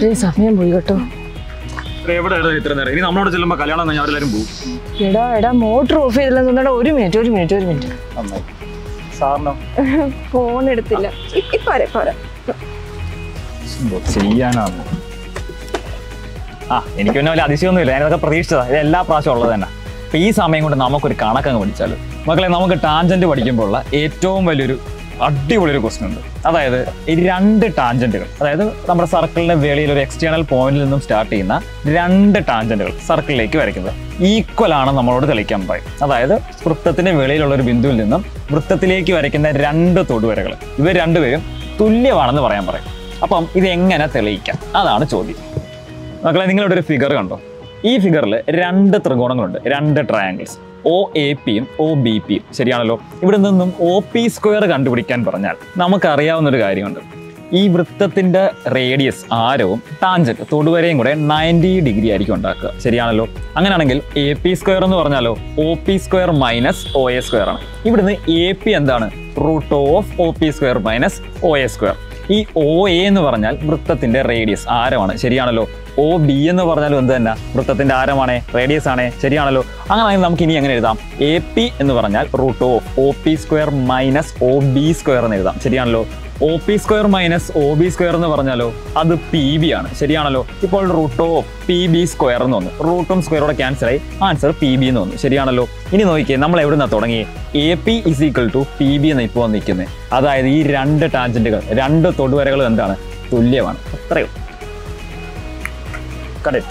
ഇത്രയും സമയം പോയി കേട്ടോ എവിടെ ഇത്ര നേരം ഇനി നമ്മളോട് ചെല്ലുമ്പോൾ കല്യാണം കഴിഞ്ഞാൽ അവരെല്ലാവരും പോകും എടാ എടാ മോട്ടർ ഓഫ് ചെയ്തില്ലെന്ന് തോന്നടാ ഒരു മിനിറ്റ് ഒരു മിനിറ്റ് ഒരു മിനിറ്റ് നന്നായി സാറിനോ ഫോൺ എടുത്തില്ല പോരെ പോരെ എന്തോ ചെയ്യാനാണ് ആ എനിക്ക് പിന്നെ വലിയ അതിശയമൊന്നുമില്ല ഞാനിതൊക്കെ പ്രതീക്ഷിച്ചതാ ഇത് എല്ലാ പ്രാവശ്യം ഉള്ളത് തന്നെ അപ്പൊ ഈ സമയം കൊണ്ട് നമുക്കൊരു കണക്കങ്ങ് പഠിച്ചാലോ മക്കളെ നമുക്ക് ടാൻജന്റ് പഠിക്കുമ്പോൾ ഉള്ള ഏറ്റവും വലിയൊരു അടിപൊളി ഒരു ക്വസ്റ്റൻ ഉണ്ട് അതായത് ഈ രണ്ട് ടാൻജന്റുകൾ അതായത് നമ്മുടെ സർക്കിളിന്റെ വെളിയിൽ ഒരു എക്സ്റ്റേണൽ പോയിന്റിൽ നിന്നും സ്റ്റാർട്ട് ചെയ്യുന്ന രണ്ട് ടാൻജന്റുകൾ സർക്കിളിലേക്ക് വരയ്ക്കുന്നത് ഈക്വൽ ആണ് നമ്മളോട് തെളിയിക്കാൻ പറയും അതായത് വൃത്തത്തിന്റെ വെളിയിലുള്ള ഒരു ബിന്ദുവിൽ നിന്നും വൃത്തത്തിലേക്ക് വരയ്ക്കുന്ന രണ്ട് തൊടുവരകൾ ഇവർ രണ്ടുപേരും തുല്യമാണെന്ന് പറയാൻ പറയും അപ്പം ഇത് എങ്ങനെ തെളിയിക്കാം അതാണ് ചോദ്യം മക്കളെ നിങ്ങളിവിടെ ഒരു ഫിഗർ കണ്ടോ ഈ ഫിഗറിൽ രണ്ട് ത്രികോണങ്ങളുണ്ട് രണ്ട് ട്രയാങ്കിൾസ് ഒ എ പിയും ഒ ബി പിയും ശരിയാണല്ലോ ഇവിടെ നിന്നും ഒ പി സ്ക്വയർ കണ്ടുപിടിക്കാൻ പറഞ്ഞാൽ നമുക്കറിയാവുന്ന ഒരു കാര്യമുണ്ട് ഈ വൃത്തത്തിന്റെ റേഡിയസ് ആരവും ടാൻജന്റ് തൊടുവരയും കൂടെ നയൻറ്റി ഡിഗ്രി ആയിരിക്കും ഉണ്ടാക്കുക ശരിയാണല്ലോ അങ്ങനെയാണെങ്കിൽ എ പി സ്ക്വയർ എന്ന് പറഞ്ഞാലോ O P square minus O A square ആണ് ഇവിടുന്ന് എ പി എന്താണ് root of O P square minus O A square ഈ ഒ എ എന്ന് പറഞ്ഞാൽ വൃത്തത്തിന്റെ റേഡിയസ് ആരമാണ് ശരിയാണല്ലോ ഒ ബി എന്ന് പറഞ്ഞാലും എന്ത് തന്നെ വൃത്തത്തിന്റെ ആരമാണ് റേഡിയസ് ആണ് ശരിയാണല്ലോ അങ്ങനെയാണെങ്കിൽ നമുക്ക് ഇനി എങ്ങനെ എഴുതാം എ പി എന്ന് പറഞ്ഞാൽ root of O P square minus O B square എന്ന് എഴുതാം ശരിയാണല്ലോ O P square minus O B square എന്ന് പറഞ്ഞാലോ അത് പി ബി ആണ് ശരിയാണല്ലോ ഇപ്പോൾ root of P B square എന്ന് വന്നു റൂട്ടും സ്ക്വയറോടെ ക്യാൻസൽ ആയി ആൻസർ പി ബി എന്ന് വന്നു ശരിയാണല്ലോ ഇനി നോക്കിയേ നമ്മൾ എവിടെ നിന്നാണ് തുടങ്ങി A P is equal to P B എന്ന് ഇപ്പോൾ നിൽക്കുന്നത് അതായത് ഈ രണ്ട് ടാൻജന്റുകൾ രണ്ട് തൊടുവരകൾ എന്താണ് തുല്യമാണ് അത്രയും കട